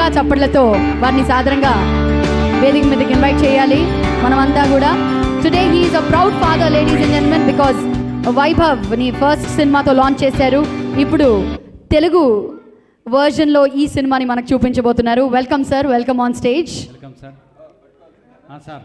గట్టిగా చప్పట్లతో వారిని సాదరంగా వేదిక మీదకి ఇన్వైట్ చేయాలి మనమంతా కూడా today he is a proud father ladies and gentlemen because Vaibhav ని ఫస్ట్ సినిమాతో లాంచ్ చేశారు ఇప్పుడు తెలుగు వర్జన్లో ఈ సినిమాని మనకు చూపించబోతున్నారు welcome sir welcome on stage welcome sir ఆ, సార్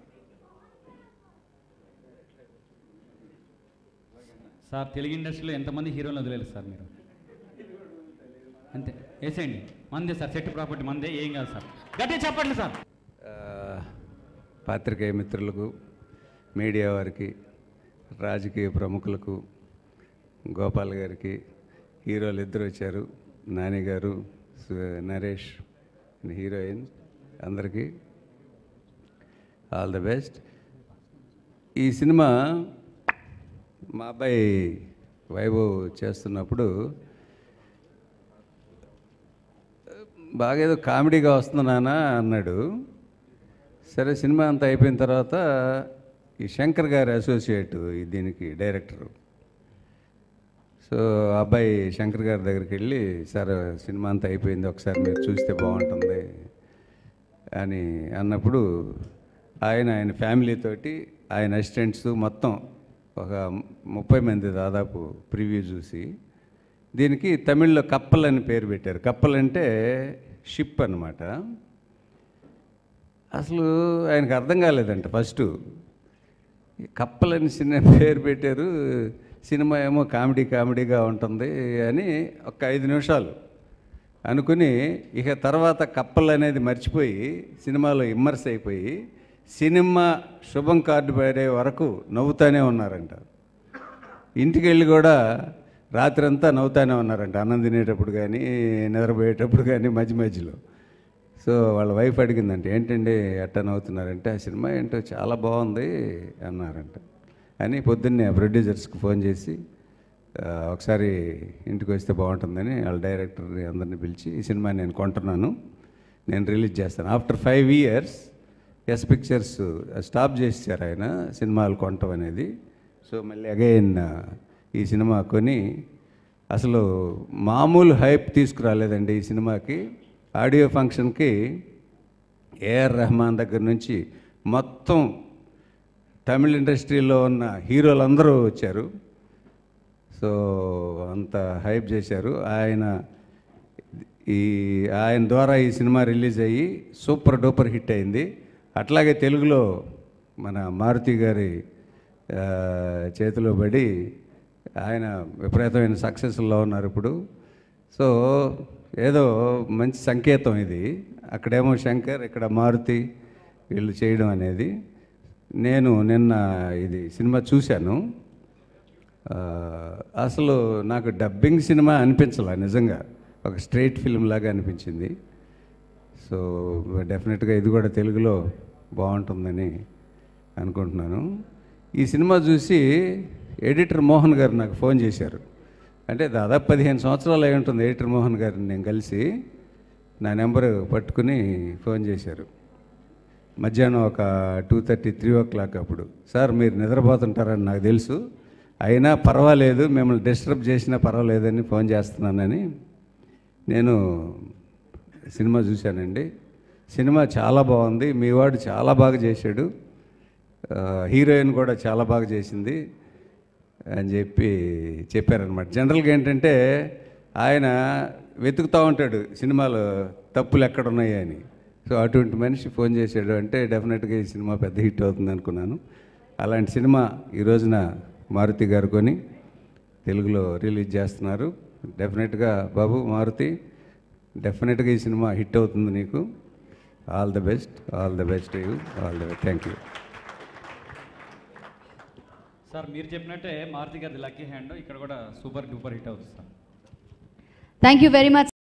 సార్ తెలుగు ఇండస్ట్రీలో ఎంతమంది హీరోలు వదిలేదు సార్ మీరు అంతే వేసేయండి మందే సార్ సెట్ ప్రాపర్టీ మందే ఏం కాదు సార్ గట్టిగా చెప్పండి సార్ ఆ, పాత్రికేయ మిత్రులకు మీడియా వారికి రాజకీయ ప్రముఖులకు గోపాల్ గారికి హీరోలు ఇద్దరు వచ్చారు నాని గారు సు- నరేష్ హీరోయిన్ అందరికీ ఆల్ ద బెస్ట్ ఈ సినిమా మా అబ్బాయి వైభవ్ చేస్తున్నప్పుడు బాగా ఏదో కామెడీగా వస్తుంది నాన్న అన్నాడు సరే సినిమా అంతా అయిపోయిన తర్వాత ఈ శంకర్ గారి అసోసియేట్ ఈ దీనికి డైరెక్టరు సో ఆ అబ్బాయి శంకర్ గారి దగ్గరికి వెళ్ళి సార్ సినిమా అంతా అయిపోయింది ఒకసారి మీరు చూస్తే బాగుంటుంది అని అన్నప్పుడు ఆయన ఆయన ఫ్యామిలీతోటి ఆయన అసిస్టెంట్స్ మొత్తం ఒక ముప్పై మంది దాదాపు ప్రివ్యూ చూసి దీనికి తమిళ్లో కప్పల్ అని పేరు పెట్టారు కప్పల్ అంటే షిప్ అన్నమాట అసలు ఆయనకు అర్థం కాలేదంట ఫస్ట్ కప్పలని సినిమా పేరు పెట్టారు సినిమా ఏమో కామెడీ కామెడీగా ఉంటుంది అని ఒక ఐదు నిమిషాలు అనుకుని ఇక తర్వాత కప్పల్ అనేది మర్చిపోయి సినిమాలో ఇమ్మర్స్ అయిపోయి సినిమా శుభం కార్డు పడే వరకు నవ్వుతానే ఉన్నారంట ఇంటికి వెళ్ళి కూడా రాత్రంతా నవ్వుతానే ఉన్నారంట అన్నం తినేటప్పుడు కానీ నిద్రపోయేటప్పుడు కానీ మధ్య మధ్యలో సో వాళ్ళ వైఫ్ అడిగిందంట ఏంటండి ఎట్టా నవ్వుతున్నారంటే ఆ సినిమా ఏంటో చాలా బాగుంది అన్నారంట అని పొద్దున్నే ప్రొడ్యూసర్స్కి ఫోన్ చేసి "ఆ, ఒకసారి ఇంటికి వస్తే బాగుంటుందని వాళ్ళ డైరెక్టర్ అందరిని పిలిచి ఈ సినిమా నేను కొంటున్నాను నేను రిలీజ్ చేస్తాను after five years S pictures stop చేశారు ఆయన సినిమాలు కొనటం అనేది సో మళ్ళీ అగైన్ ఈ సినిమా కొని అసలు మామూలు హైప్ తీసుకురాలేదండి ఈ సినిమాకి ఆడియో ఫంక్షన్కి ఏఆర్ రెహమాన్ దగ్గర నుంచి మొత్తం తమిళ ఇండస్ట్రీలో ఉన్న హీరోలందరూ వచ్చారు సో అంత హైప్ చేశారు ఆయన ఈ ఆయన ద్వారా ఈ సినిమా రిలీజ్ అయ్యి సూపర్ డూపర్ హిట్ అయింది అట్లాగే తెలుగులో మన మారుతి గారి ఆ, చేతిలో పడి ఆయన విపరీతమైన సక్సెస్లో ఉన్నారు ఇప్పుడు సో ఏదో మంచి సంకేతం ఇది అక్కడేమో శంకర్ ఇక్కడ మారుతి వీళ్ళు చేయడం అనేది నేను నిన్న ఇది సినిమా చూశాను ఆ, అసలు నాకు డబ్బింగ్ సినిమా అనిపించలే నిజంగా ఒక స్ట్రైట్ ఫిల్మ్ లాగా అనిపించింది సో డెఫినెట్గా ఇది కూడా తెలుగులో బాగుంటుందని అనుకుంటున్నాను ఈ సినిమా చూసి ఎడిటర్ మోహన్ గారు నాకు ఫోన్ చేశారు అంటే దాదాపు పదిహేను సంవత్సరాలు అయి ఉంటుంది ఎడిటర్ మోహన్ గారిని నేను కలిసి నా నెంబర్ పట్టుకుని ఫోన్ చేశారు మధ్యాహ్నం ఒక two thirty three o'clock అప్పుడు సార్ మీరు నిద్రపోతుంటారని నాకు తెలుసు అయినా పర్వాలేదు మిమ్మల్ని డిస్టర్బ్ చేసినా పర్వాలేదని ఫోన్ చేస్తున్నానని నేను సినిమా చూశానండి సినిమా చాలా బాగుంది మీ వాడు చాలా బాగా చేశాడు ఆ, హీరోయిన్ కూడా చాలా బాగా చేసింది అని చెప్పి చెప్పారనమాట జనరల్గా ఏంటంటే ఆయన వెతుకుతూ ఉంటాడు సినిమాలో తప్పులు ఎక్కడ ఉన్నాయి అని సో అటువంటి మనిషి ఫోన్ చేశాడు అంటే డెఫినెట్గా ఈ సినిమా పెద్ద హిట్ అవుతుంది అనుకున్నాను అలాంటి సినిమా ఈ రోజున మారుతి గారు కొని తెలుగులో రిలీజ్ చేస్తున్నారు డెఫినెట్గా బాబు మారుతి డెఫినెట్గా ఈ సినిమా హిట్ అవుతుంది నీకు all the best all the best you all the thank you sir మీరు చెప్పినట్టే మారుతి గారి లక్కీ హ్యాండ్ ఇక్కడ కూడా సూపర్ డూపర్ హిట్ అవుతుంది sir thank you very much